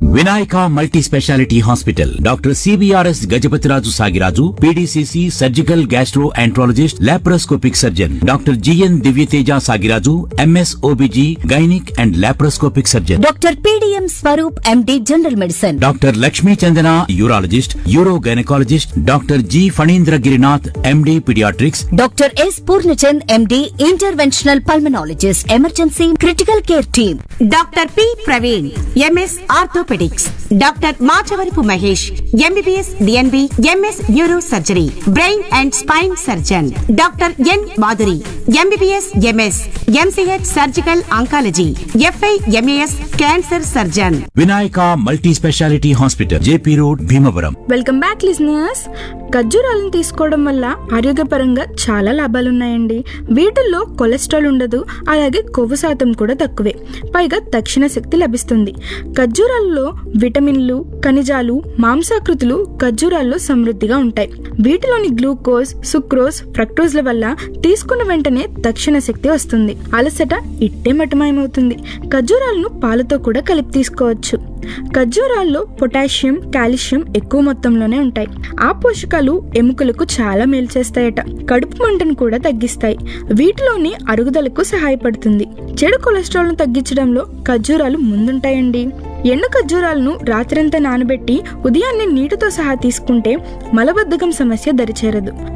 Vinayaka multi speciality hospital doctor CBRS Gajapathiraju Sagiraju PDCC surgical gastroenterologist laparoscopic surgeon doctor GN Divyateja Sagiraju MS OBG gynaec and laparoscopic surgeon doctor PDM Swaroop MD general medicine doctor Lakshmi Chandana urologist uro gynaecologist doctor G Phanindra Girinath MD paediatrics doctor S Purnachand MD interventional pulmonologist emergency critical care team doctor P Praveen MS orthopaedics doctor Machavarapu Mahesh MBBS DNB MS neuro surgery brain and spine surgeon doctor N Madhuri MBBS MS MCH surgical oncology FI MAS cancer surgeon Vinayaka multi speciality hospital JP road Bhimavaram welcome back listeners ఖర్జూరాలను తీసుకోవడం వల్ల ఆరోగ్యపరంగా చాలా లాభాలున్నాయండి వీటిల్లో cholesterol ఉండదు అలాగే కొవ్వు శాతం కూడా తక్కువే పైగా తక్షణ శక్తి లభిస్తుంది ఖర్జూరాల్లో విటమిన్లు ఖనిజాలు మాంసాకృతులు ఖర్జూరాల్లో సమృద్ధిగా ఉంటాయి వీటిలోని గ్లూకోజ్ సుక్రోజ్ ఫ్రక్టోజ్ల వల్ల తీసుకున్న వెంటనే తక్షణ శక్తి వస్తుంది అలసట ఇట్టే మటమాయమవుతుంది ఖర్జూరాలను పాలతో కూడా కలిపి తీసుకోవచ్చు ఖర్జూరాల్లో పొటాషియం కాల్షియం ఎక్కువ మొత్తంలోనే ఉంటాయి ఆ పోషకాలు ఎముకలకు చాలా మేలు చేస్తాయట కడుపు మంటను కూడా తగ్గిస్తాయి వీటిలోని అరుగుదలకు సహాయపడుతుంది చెడు కొలెస్ట్రాల్ ను తగ్గించడంలో ఖర్జూరాలు ముందుంటాయండి ఎండు ఖర్జూరాలను రాత్రంతా నానబెట్టి ఉదయాన్నే నీటితో సహా తీసుకుంటే మలబద్ధకం సమస్య దరిచేరదు